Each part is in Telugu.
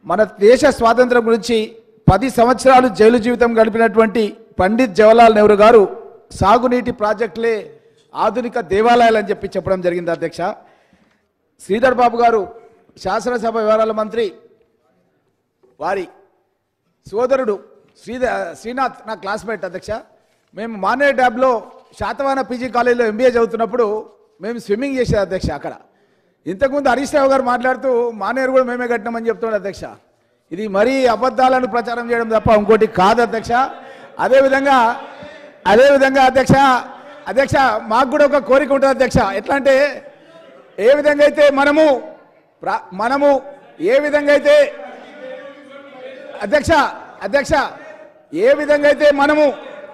మన దేశ స్వాతంత్రం గురించి పది సంవత్సరాలు జైలు జీవితం గడిపినటువంటి పండిత్ జవహర్లాల్ నెహ్రూ గారు సాగునీటి ప్రాజెక్టులే ఆధునిక దేవాలయాలు అని చెప్పి చెప్పడం జరిగింది అధ్యక్ష శ్రీధర్ బాబు గారు శాసనసభ వ్యవహారాల మంత్రి వారి సోదరుడు శ్రీధ శ్రీనాథ్ నా క్లాస్మేట్ అధ్యక్ష మేము మానే డ్యాబ్లో శాతవాన పీజీ కాలేజీలో ఎంబీఏ చదువుతున్నప్పుడు మేము స్విమ్మింగ్ చేసేది అధ్యక్ష అక్కడ ఇంతకుముందు హరీష్ రావు గారు మాట్లాడుతూ మానేరు కూడా మేమే కట్టినామని చెప్తున్నాడు అధ్యక్ష ఇది మరీ అబద్ధాలను ప్రచారం చేయడం తప్ప ఇంకోటి కాదు అధ్యక్ష అదేవిధంగా అదేవిధంగా అధ్యక్ష అధ్యక్ష మాకు కూడా ఒక కోరిక ఉంటుంది అధ్యక్ష ఎట్లా అంటే ఏ విధంగా అయితే మనము ప్ర- మనము ఏ విధంగా అయితే అధ్యక్ష అధ్యక్ష ఏ విధంగా అయితే మనము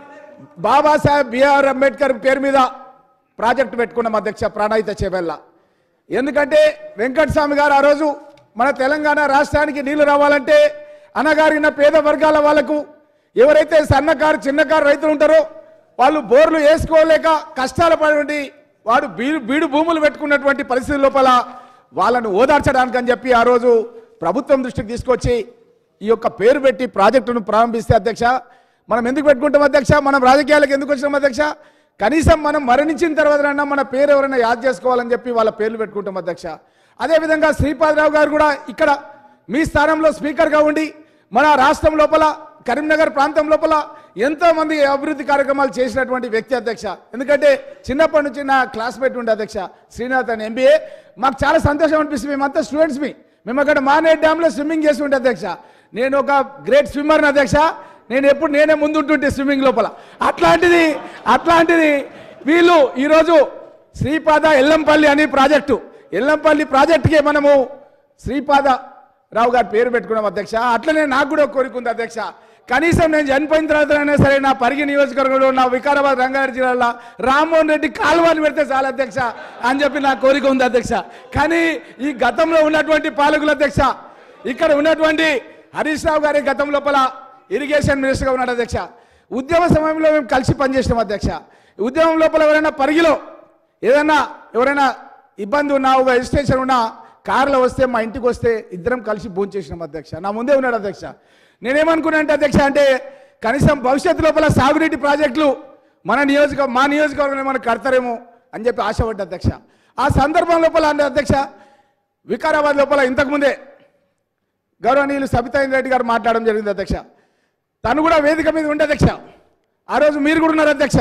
బాబాసాహెబ్ బిఆర్ అంబేద్కర్ పేరు మీద ప్రాజెక్టు పెట్టుకున్నాం అధ్యక్ష ప్రాణాయిత చేవెళ్ళ ఎందుకంటే వెంకటస్వామి గారు ఆ రోజు మన తెలంగాణ రాష్ట్రానికి నీళ్లు రావాలంటే అనగారిన పేద వర్గాల వాళ్ళకు ఎవరైతే సన్నకారు చిన్నకారు రైతులు ఉంటారో వాళ్ళు బోర్లు వేసుకోలేక కష్టాల పడి వాడు బీడు బీడు భూములు పెట్టుకున్నటువంటి పరిస్థితి లోపల వాళ్ళను ఓదార్చడానికి అని చెప్పి ఆ రోజు ప్రభుత్వం దృష్టికి తీసుకొచ్చి ఈ యొక్క పేరు పెట్టి ప్రాజెక్టును ప్రారంభిస్తే అధ్యక్ష మనం ఎందుకు పెట్టుకుంటాం అధ్యక్ష మనం రాజకీయాలకు ఎందుకు వచ్చినాం అధ్యక్ష కనీసం మనం మరణించిన తర్వాత మన పేరు ఎవరైనా యాద్ చేసుకోవాలని చెప్పి వాళ్ళ పేర్లు పెట్టుకుంటాం అధ్యక్ష అదేవిధంగా శ్రీపాదరావు గారు కూడా ఇక్కడ మీ స్థానంలో స్పీకర్గా ఉండి మన రాష్ట్రం లోపల కరీంనగర్ ప్రాంతం లోపల ఎంతో మంది అభివృద్ధి కార్యక్రమాలు చేసినటువంటి వ్యక్తి అధ్యక్ష ఎందుకంటే చిన్నప్పటి నుంచి నా క్లాస్మేట్ ఉండే అధ్యక్ష శ్రీనాథ్ అని ఎంబీఏ మాకు చాలా సంతోషం అనిపిస్తుంది మేమంతా స్టూడెంట్స్ మీ మేము అక్కడ మానే డ్యామ్లో స్విమ్మింగ్ చేసి ఉంటే అధ్యక్ష నేను ఒక గ్రేట్ స్విమ్మర్ని అధ్యక్ష నేను ఎప్పుడు నేనే ముందుంటుంటే స్విమ్మింగ్ లోపల అట్లాంటిది అట్లాంటిది వీళ్ళు ఈరోజు శ్రీపాద ఎల్లంపల్లి అని ప్రాజెక్టు ఎల్లంపల్లి ప్రాజెక్టుకే మనము శ్రీపాద రావు గారి పేరు పెట్టుకున్నాం అధ్యక్ష అట్లనే నాకు కూడా ఒక కోరిక ఉంది అధ్యక్ష కనీసం నేను చనిపోయిన తర్వాత అయినా సరే నా పరిగి నియోజకవర్గంలో నా వికారాబాద్ రంగారెడ్డి జిల్లాలో రామ్మోహన్ రెడ్డి కాలువని పెడితే చాలు అధ్యక్ష అని చెప్పి నా కోరిక ఉంది అధ్యక్ష కానీ ఈ గతంలో ఉన్నటువంటి పాలకుల అధ్యక్ష ఇక్కడ ఉన్నటువంటి హరీష్ రావు గారి గతం లోపల ఇరిగేషన్ మినిస్టర్గా ఉన్నాడు అధ్యక్ష ఉద్యమ సమయంలో మేము కలిసి పనిచేసినాం అధ్యక్ష ఉద్యమం లోపల ఎవరైనా పరిగిలో ఏదైనా ఎవరైనా ఇబ్బంది ఉన్నా ఒక రిజిస్ట్రేషన్ ఉన్నా కారులో వస్తే మా ఇంటికి వస్తే ఇద్దరం కలిసి భోంచేసినాం అధ్యక్ష నా ముందే ఉన్నాడు అధ్యక్ష నేనేమనుకున్నా అంటే అధ్యక్ష అంటే కనీసం భవిష్యత్తు లోపల సాగునీటి ప్రాజెక్టులు మన నియోజక మా నియోజకవర్గంలో మనకు కడతారేమో అని చెప్పి ఆశపడ్డా అధ్యక్ష ఆ సందర్భం లోపల అంటే అధ్యక్ష వికారాబాద్ లోపల ఇంతకుముందే గౌరవనీయులు సబితాయింద్ర రెడ్డి గారు మాట్లాడడం జరిగింది అధ్యక్ష తను కూడా వేదిక మీద ఉండే అధ్యక్ష ఆ రోజు మీరు కూడా ఉన్నారు అధ్యక్ష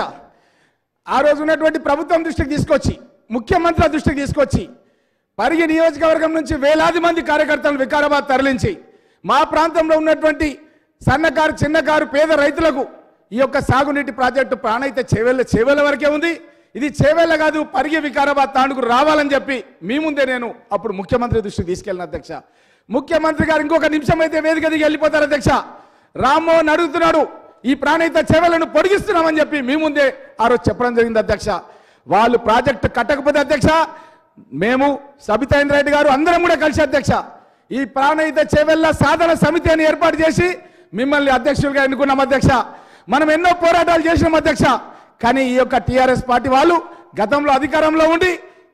ఆ రోజు ఉన్నటువంటి ప్రభుత్వం దృష్టికి తీసుకొచ్చి ముఖ్యమంత్రి దృష్టికి తీసుకొచ్చి పరిగి నియోజకవర్గం నుంచి వేలాది మంది కార్యకర్తలు వికారాబాద్ తరలించి మా ప్రాంతంలో ఉన్నటువంటి సన్నకారు చిన్నకారు పేద రైతులకు ఈ యొక్క సాగునీటి ప్రాజెక్టు ప్రాణైతే చేవెళ్ళ చేవెళ్ళ వరకే ఉంది ఇది చేవెళ్ళ కాదు పరిగి వికారాబాద్ తాండుకు రావాలని చెప్పి మీ ముందే నేను అప్పుడు ముఖ్యమంత్రి దృష్టికి తీసుకెళ్ళిన అధ్యక్ష ముఖ్యమంత్రి గారు ఇంకొక నిమిషం అయితే వేదిక దిగి వెళ్ళిపోతారు అధ్యక్ష రామ్మోహన్ అడుగుతున్నాడు ఈ ప్రాణహిత సేవలను పొడిగిస్తున్నామని చెప్పి మీ ముందే ఆ రోజు చెప్పడం జరిగింది అధ్యక్ష వాళ్ళు ప్రాజెక్టు కట్టకపోతే అధ్యక్ష మేము సబితాయింద్ర రెడ్డి గారు అందరం కూడా కలిసి అధ్యక్ష ఈ ప్రాణహిత చేవెళ్ళ సాధన సమితి అని ఏర్పాటు చేసి మిమ్మల్ని అధ్యక్షులుగా ఎన్నుకున్నాం అధ్యక్ష మనం ఎన్నో పోరాటాలు చేసినాం అధ్యక్ష కానీ ఈ యొక్క టిఆర్ఎస్ పార్టీ వాళ్ళు గతంలో అధికారంలో ఉండి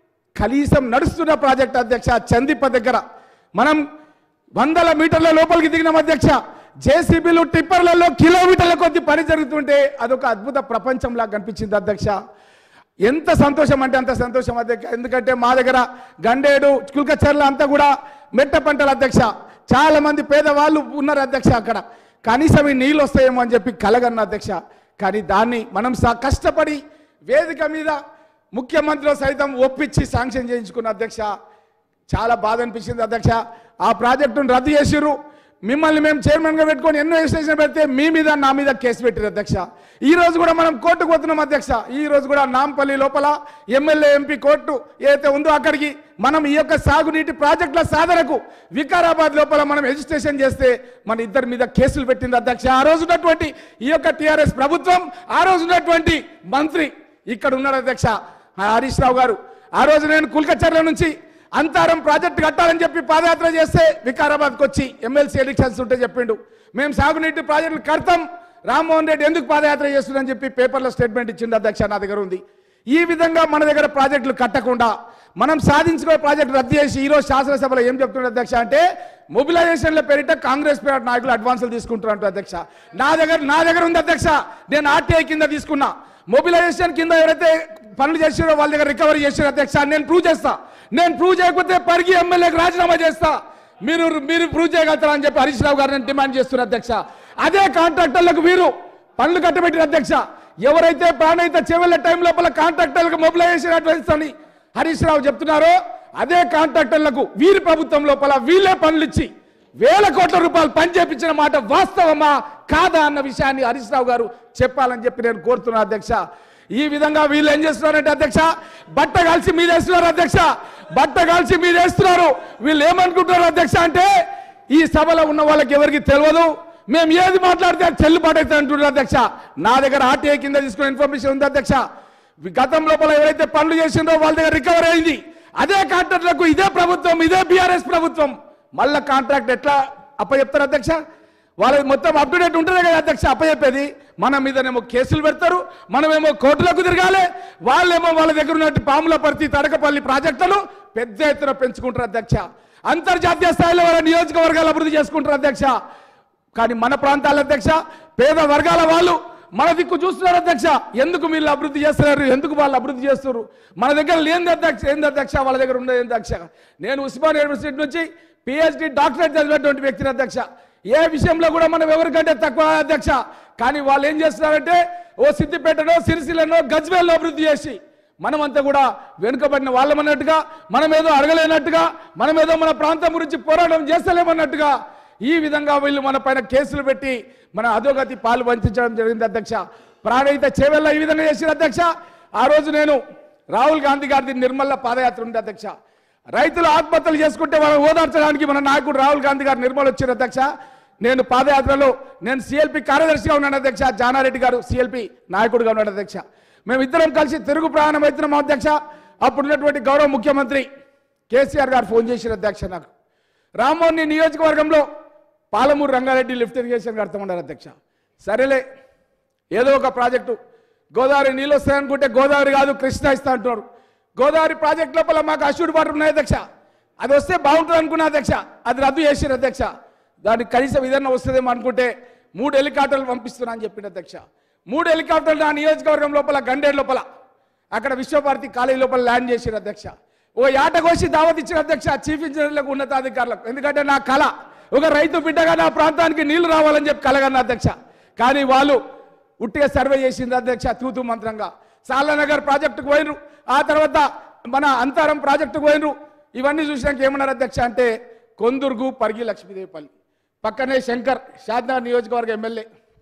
కనీసం నడుస్తున్న ప్రాజెక్ట్ అధ్యక్ష చందిప్ప దగ్గర మనం వందల మీటర్ల లోపలికి దిగినాం అధ్యక్ష జేసీబీలు టిప్పర్లలో కిలోమీటర్ల కొద్ది పని జరుగుతుంటే అదొక అద్భుత ప్రపంచంలా కనిపించింది అధ్యక్ష ఎంత సంతోషం అంటే అంత సంతోషం అధ్యక్ష ఎందుకంటే మా దగ్గర గండేడు కుల్కచర్ల అంతా కూడా మెట్ట పంటల అధ్యక్ష చాలా మంది పేదవాళ్ళు ఉన్నారు అధ్యక్ష అక్కడ కనీసం ఈ నీళ్ళు వస్తాయేమో అని చెప్పి కలగన్న అధ్యక్ష కానీ దాన్ని మనం స- కష్టపడి వేదిక మీద ముఖ్యమంత్రిలో సైతం ఒప్పించి శాంక్షన్ చేయించుకున్న అధ్యక్ష చాలా బాధ అనిపించింది అధ్యక్ష ఆ ప్రాజెక్టును రద్దు చేసిర్రు మిమ్మల్ని మేము చైర్మన్గా పెట్టుకొని ఎన్నో ఎక్స్టేషన్ పెడితే మీ మీద నా మీద కేసు పెట్టారు అధ్యక్ష ఈ రోజు కూడా మనం కోర్టుకు పోతున్నాం అధ్యక్ష ఈ రోజు కూడా నాంపల్లి లోపల ఎమ్మెల్యే ఎంపీ కోర్టు ఏదైతే ఉందో అక్కడికి మనం ఈ యొక్క సాగునీటి ప్రాజెక్టుల సాధనకు వికారాబాద్ లోపల మనం రిజిస్ట్రేషన్ చేస్తే మన ఇద్దరి మీద కేసులు పెట్టింది అధ్యక్ష ఆ రోజు ఉన్నటువంటి ఈ యొక్క టిఆర్ఎస్ ప్రభుత్వం ఆ రోజు ఉన్నటువంటి మంత్రి ఇక్కడ ఉన్నాడు అధ్యక్ష హరీష్ రావు గారు ఆ రోజు నేను కుల్కచర్ల నుంచి అంతారం ప్రాజెక్టు కట్టాలని చెప్పి పాదయాత్ర చేస్తే వికారాబాద్కి వచ్చి ఎమ్మెల్సీ ఎలక్షన్స్ ఉంటే చెప్పిండు మేము సాగునీటి ప్రాజెక్టులు కడతాం రామ్మోహన్ రెడ్డి ఎందుకు పాదయాత్ర చేస్తుందని చెప్పి పేపర్లో స్టేట్మెంట్ ఇచ్చిండు అధ్యక్ష నా దగ్గర ఉంది ఈ విధంగా మన దగ్గర ప్రాజెక్టులు కట్టకుండా మనం సాధించుకునే ప్రాజెక్ట్ రద్దు చేసి ఈరోజు శాసనసభలో ఏం చెప్తున్నారు అధ్యక్ష అంటే మొబిలైజేషన్ల పేరిట కాంగ్రెస్ పేరు నాయకులు అడ్వాన్సులు తీసుకుంటున్నారు అధ్యక్ష నా దగ్గర నా దగ్గర ఉంది అధ్యక్ష నేను ఆర్టీఐ కింద తీసుకున్నా మొబిలైజేషన్ కింద ఎవరైతే పనులు చేసారో వాళ్ళ దగ్గర రికవరీ చేసారో అధ్యక్ష నేను ప్రూవ్ చేస్తా నేను ప్రూవ్ చేయకపోతే పరిగి ఎమ్మెల్యేకి రాజీనామా చేస్తా మీరు మీరు ప్రూవ్ చేయగలుగుతారా అని చెప్పి హరీష్ రావు గారు నేను డిమాండ్ చేస్తున్నారు అధ్యక్ష అదే కాంట్రాక్టర్లకు వీరు పనులు కట్టబెట్టిన అధ్యక్ష ఎవరైతే ప్రాణహిత చెవెళ్ళ టైం లోపల కాంట్రాక్టర్లకు మొబిలైజేషన్ అడ్వాన్స్ అని హరీష్ రావు చెప్తున్నారో అదే కాంట్రాక్టర్లకు వీరి ప్రభుత్వం లోపల వీళ్ళే పనులు ఇచ్చి వేల కోట్ల రూపాయలు పని చేపించిన మాట వాస్తవమా కాదా అన్న విషయాన్ని హరీష్ రావు గారు చెప్పాలని చెప్పి నేను కోరుతున్నా అధ్యక్ష ఈ విధంగా వీళ్ళు ఏం చేస్తున్నారంటే అధ్యక్ష బట్ట కాల్చి మీదేస్తున్నారు అధ్యక్ష బట్ట కాల్చి మీదేస్తున్నారు వీళ్ళు ఏమనుకుంటున్నారు అధ్యక్ష అంటే ఈ సభలో ఉన్న వాళ్ళకి ఎవరికి తెలియదు మేము ఏది మాట్లాడితే అది చెల్లుబాటు అవుతుంది అంటున్నారు అధ్యక్ష నా దగ్గర ఆర్టీఐ కింద తీసుకున్న ఇన్ఫర్మేషన్ ఉంది అధ్యక్ష గతం లోపల ఎవరైతే పనులు చేసిందో వాళ్ళ దగ్గర రికవరీ అయింది అదే కాంట్రాక్టర్లకు ఇదే ప్రభుత్వం ఇదే బీఆర్ఎస్ ప్రభుత్వం మళ్ళా కాంట్రాక్ట్ ఎట్లా అప్పచెప్తారు అధ్యక్ష వాళ్ళకి మొత్తం అప్ టు డేట్ ఉంటుంది కదా అధ్యక్ష అప్పచెప్పేది మన మీదనేమో కేసులు పెడతారు మనమేమో కోర్టులకు తిరగాలి వాళ్ళేమో వాళ్ళ దగ్గర ఉన్నట్టు పాముల పర్తి తడకపల్లి ప్రాజెక్టులను పెద్ద ఎత్తున పెంచుకుంటారు అధ్యక్ష అంతర్జాతీయ స్థాయిలో వాళ్ళ నియోజకవర్గాలు అభివృద్ధి చేసుకుంటారు అధ్యక్ష కానీ మన ప్రాంతాల అధ్యక్ష పేద వర్గాల వాళ్ళు మన దిక్కు చూస్తున్నారు అధ్యక్ష ఎందుకు వీళ్ళు అభివృద్ధి చేస్తున్నారు ఎందుకు వాళ్ళు అభివృద్ధి చేస్తున్నారు మన దగ్గర లేని అధ్యక్ష ఏంది అధ్యక్ష వాళ్ళ దగ్గర ఉండేది అధ్యక్ష నేను ఉస్మాన్ యూనివర్సిటీ నుంచి పిహెచ్డి డాక్టరేట్ చదివినటువంటి వ్యక్తిని అధ్యక్ష ఏ విషయంలో కూడా మనం ఎవరికంటే తక్కువ అధ్యక్ష కానీ వాళ్ళు ఏం చేస్తున్నారంటే ఓ సిద్దిపేటనో సిరిసిల్లనో గజ్వేల్లో అభివృద్ధి చేసి మనమంతా కూడా వెనుకబడిన వాళ్ళమన్నట్టుగా మనమేదో అడగలేనట్టుగా మనమేదో మన ప్రాంతం గురించి పోరాటం చేస్తలేమన్నట్టుగా ఈ విధంగా వీళ్ళు మన పైన కేసులు పెట్టి మన అధోగతి పాలు వంచడం జరిగింది అధ్యక్ష ప్రాణహిత చేవెళ్ళ ఈ విధంగా చేసిన అధ్యక్ష ఆ రోజు నేను రాహుల్ గాంధీ గారిది నిర్మల్ల పాదయాత్ర ఉంది అధ్యక్ష రైతులు ఆత్మహత్యలు చేసుకుంటే వాళ్ళని ఓదార్చడానికి మన నాయకుడు రాహుల్ గాంధీ గారు నిర్మల్ వచ్చారు అధ్యక్ష నేను పాదయాత్రలో నేను సిఎల్పి కార్యదర్శిగా ఉన్నాను అధ్యక్ష జానారెడ్డి గారు సిఎల్పి నాయకుడిగా ఉన్నాడు అధ్యక్ష మేము ఇద్దరం కలిసి తిరుగు ప్రయాణం అవుతున్నాం అధ్యక్ష అప్పుడున్నటువంటి గౌరవ ముఖ్యమంత్రి కేసీఆర్ గారు ఫోన్ చేసిన అధ్యక్ష నాకు రామ్మోహన్ నీ నియోజకవర్గంలో పాలమూరు రంగారెడ్డి లిఫ్ట్ ఇరిగేషన్ కడతామన్నారు అధ్యక్ష సరేలే ఏదో ఒక ప్రాజెక్టు గోదావరి నీళ్ళు వస్తాయనుకుంటే గోదావరి కాదు కృష్ణ ఇస్తా అంటున్నారు గోదావరి ప్రాజెక్ట్ లోపల మాకు అష్యూడ్ వాటర్ ఉన్నాయి అధ్యక్ష అది వస్తే బాగుంటుంది అనుకున్నా అధ్యక్ష అది రద్దు చేసిన అధ్యక్ష దానికి కనీసం ఏదన్నా వస్తుందేమో అనుకుంటే మూడు హెలికాప్టర్లు పంపిస్తున్నా అని చెప్పిన అధ్యక్ష మూడు హెలికాప్టర్లు నా నియోజకవర్గం లోపల గండేడు లోపల అక్కడ విశ్వభారతి కాలేజీ లోపల ల్యాండ్ చేసిన అధ్యక్ష ఓ యాట కోసి దావత్ ఇచ్చిన అధ్యక్ష చీఫ్ ఇంజనీర్లకు ఉన్నతాధికారులకు ఎందుకంటే నా కళ ఒక రైతు బిడ్డగా నా ప్రాంతానికి నీళ్లు రావాలని చెప్పి కలగన్న అధ్యక్ష కానీ వాళ్ళు ఉట్టిగా సర్వే చేసింది అధ్యక్ష తూతు మంత్రంగా సాలానగర్ ప్రాజెక్టుకు పోయినరు ఆ తర్వాత మన అంతరం ప్రాజెక్టుకు పోయినరు ఇవన్నీ చూసినాక ఏమన్నారు అధ్యక్ష అంటే కొందుర్గు పరిగి లక్ష్మీదేవిపల్లి పక్కనే శంకర్ షాద్నగర్ నియోజకవర్గ ఎమ్మెల్యే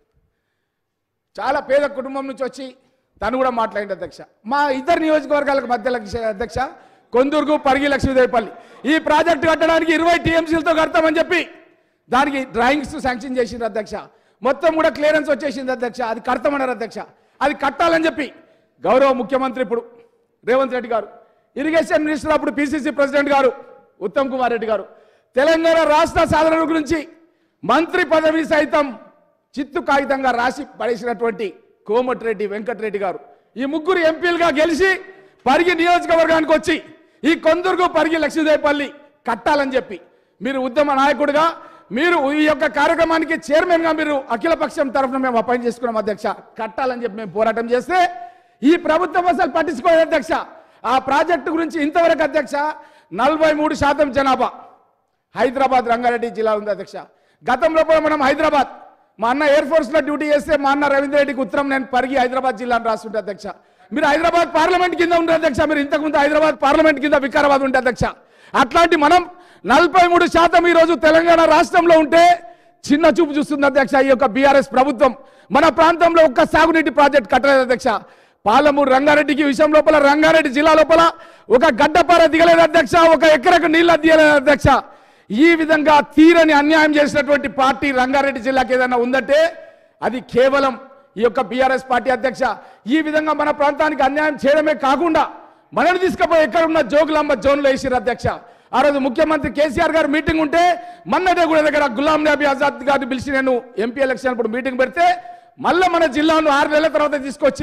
చాలా పేద కుటుంబం నుంచి వచ్చి తను కూడా మాట్లాడింది అధ్యక్ష మా ఇద్దరు నియోజకవర్గాలకు మధ్య లక్ష- అధ్యక్ష కొందూరుకు పరిగి లక్ష్మీదేవిపల్లి ఈ ప్రాజెక్టు కట్టడానికి ఇరవై టీఎంసీలతో కడతామని చెప్పి దానికి డ్రాయింగ్స్ శాంక్షన్ చేసింది అధ్యక్ష మొత్తం కూడా క్లియరెన్స్ వచ్చేసింది అధ్యక్ష అది కడతామన్నారు అధ్యక్ష అది కట్టాలని చెప్పి గౌరవ ముఖ్యమంత్రి ఇప్పుడు రేవంత్ రెడ్డి గారు ఇరిగేషన్ మినిస్టర్ అప్పుడు పిసిసి ప్రెసిడెంట్ గారు ఉత్తమ్ కుమార్ రెడ్డి గారు తెలంగాణ రాష్ట్ర సాధన గురించి మంత్రి పదవి సైతం చిత్తు కాగితంగా రాసి పడేసినటువంటి కోమటిరెడ్డి వెంకటరెడ్డి గారు ఈ ముగ్గురు ఎంపీలుగా గెలిచి పరిగి నియోజకవర్గానికి వచ్చి ఈ కొందరుకు పరిగి లక్ష్మీదేవిపల్లి కట్టాలని చెప్పి మీరు ఉద్యమ నాయకుడిగా మీరు ఈ యొక్క కార్యక్రమానికి చైర్మన్ గా మీరు అఖిల పక్షం తరఫున మేము అపాయింట్ చేసుకున్నాం అధ్యక్ష కట్టాలని చెప్పి మేము పోరాటం చేస్తే ఈ ప్రభుత్వం అసలు పట్టించుకోలేదు అధ్యక్ష ఆ ప్రాజెక్టు గురించి ఇంతవరకు అధ్యక్ష నలభై మూడు శాతం జనాభా హైదరాబాద్ రంగారెడ్డి జిల్లా ఉంది అధ్యక్ష గతంలో కూడా మనం హైదరాబాద్ మా అన్న ఎయిర్ ఫోర్స్ లో డ్యూటీ చేస్తే మా అన్న రవీంద్ర రెడ్డికి ఉత్తరం నేను పరిగి హైదరాబాద్ జిల్లాను రాస్తుంటే అధ్యక్ష మీరు హైదరాబాద్ పార్లమెంట్ కింద ఉండే అధ్యక్ష మీరు ఇంతకుముందు హైదరాబాద్ పార్లమెంట్ కింద వికారాబాద్ ఉంటే అధ్యక్ష అట్లాంటి మనం నలభై మూడు శాతం ఈ రోజు తెలంగాణ రాష్ట్రంలో ఉంటే చిన్న చూపు చూస్తుంది అధ్యక్ష ఈ యొక్క బీఆర్ఎస్ ప్రభుత్వం మన ప్రాంతంలో ఒక్క సాగునీటి ప్రాజెక్ట్ కట్టలేదు అధ్యక్ష పాలమూరు రంగారెడ్డికి విషయం లోపల రంగారెడ్డి జిల్లా లోపల ఒక గడ్డపార దిగలేదు అధ్యక్ష ఒక ఎకరకు నీళ్ళ దిగలేదు అధ్యక్ష ఈ విధంగా తీరని అన్యాయం చేసినటువంటి పార్టీ రంగారెడ్డి జిల్లాకి ఏదైనా ఉందంటే అది కేవలం ఈ యొక్క బీఆర్ఎస్ పార్టీ అధ్యక్ష ఈ విధంగా మన ప్రాంతానికి అన్యాయం చేయడమే కాకుండా మనల్ని తీసుకుపోయి ఎక్కడున్న జోగులాంబ జోన్లో వేసిరు అధ్యక్ష ఆ రోజు ముఖ్యమంత్రి కేసీఆర్ గారు మీటింగ్ ఉంటే మన్నడే కూడా దగ్గర గులాం నబీ ఆజాద్ గారిని పిలిచి నేను ఎంపీ ఎలక్షన్ అప్పుడు మీటింగ్ పెడితే మళ్ళీ మన జిల్లాను ఆరు నెలల తర్వాత తీసుకొచ్చి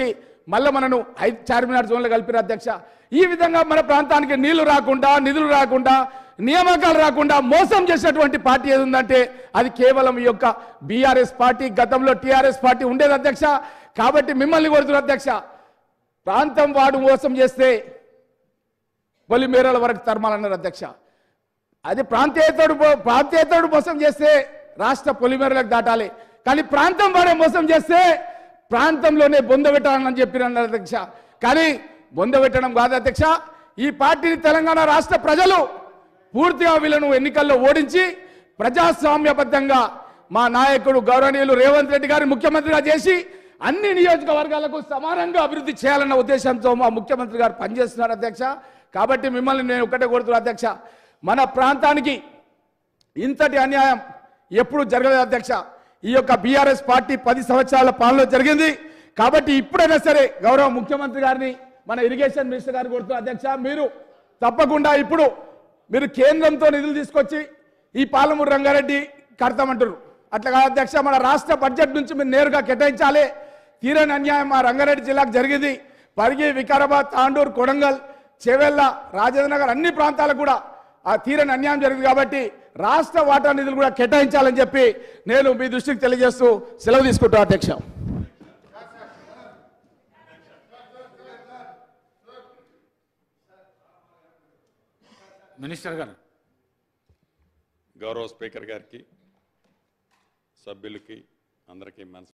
మళ్ళీ మనను ఐదు చార్మినార్ జోన్లో కలిపిన అధ్యక్ష ఈ విధంగా మన ప్రాంతానికి నీళ్లు రాకుండా నిధులు రాకుండా నియామకాలు రాకుండా మోసం చేసినటువంటి పార్టీ ఏది ఉందంటే అది కేవలం ఈ యొక్క బీఆర్ఎస్ పార్టీ గతంలో టీఆర్ఎస్ పార్టీ ఉండేది అధ్యక్ష కాబట్టి మిమ్మల్ని కోరుతున్నారు అధ్యక్ష ప్రాంతం వాడు మోసం చేస్తే పొలిమేరల వరకు తరమాలన్నారు అధ్యక్ష అది ప్రాంతీయతడు ప్రాంతీయతడు మోసం చేస్తే రాష్ట్ర పొలిమేరలకు దాటాలి కానీ ప్రాంతం వాడే మోసం చేస్తే ప్రాంతంలోనే బొంద పెట్టాలని చెప్పిన అధ్యక్ష కానీ బొంద పెట్టడం కాదు అధ్యక్ష ఈ పార్టీని తెలంగాణ రాష్ట్ర ప్రజలు పూర్తిగా వీళ్ళను ఎన్నికల్లో ఓడించి ప్రజాస్వామ్యబద్ధంగా మా నాయకుడు గౌరవనీయులు రేవంత్ రెడ్డి గారిని ముఖ్యమంత్రిగా చేసి అన్ని నియోజకవర్గాలకు సమానంగా అభివృద్ధి చేయాలన్న ఉద్దేశంతో మా ముఖ్యమంత్రి గారు పనిచేస్తున్నారు అధ్యక్ష కాబట్టి మిమ్మల్ని నేను ఒకటే కోరుతున్నా అధ్యక్ష మన ప్రాంతానికి ఇంతటి అన్యాయం ఎప్పుడు జరగలేదు అధ్యక్ష ఈ యొక్క బీఆర్ఎస్ పార్టీ పది సంవత్సరాల పాలనలో జరిగింది కాబట్టి ఇప్పుడైనా సరే గౌరవ ముఖ్యమంత్రి గారిని మన ఇరిగేషన్ మినిస్టర్ గారు కోరుతున్న అధ్యక్ష మీరు తప్పకుండా ఇప్పుడు మీరు కేంద్రంతో నిధులు తీసుకొచ్చి ఈ పాలమూరు రంగారెడ్డి కడతామంటారు అట్లా కాదు అధ్యక్ష మన రాష్ట్ర బడ్జెట్ నుంచి మీరు నేరుగా కేటాయించాలి తీరని అన్యాయం మా రంగారెడ్డి జిల్లాకు జరిగింది పరిగి వికారాబాద్ తాండూరు కొడంగల్ చెవెళ్ళ రాజేంద్ర నగర్ అన్ని ప్రాంతాలకు కూడా ఆ తీరని అన్యాయం జరిగింది కాబట్టి రాష్ట్ర వాటా నిధులు కూడా కేటాయించాలని చెప్పి నేను మీ దృష్టికి తెలియజేస్తూ సెలవు తీసుకుంటా అధ్యక్ష మినిస్టర్ గారు గౌరవ స్పీకర్ గారికి సభ్యులకి అందరికీ మనసు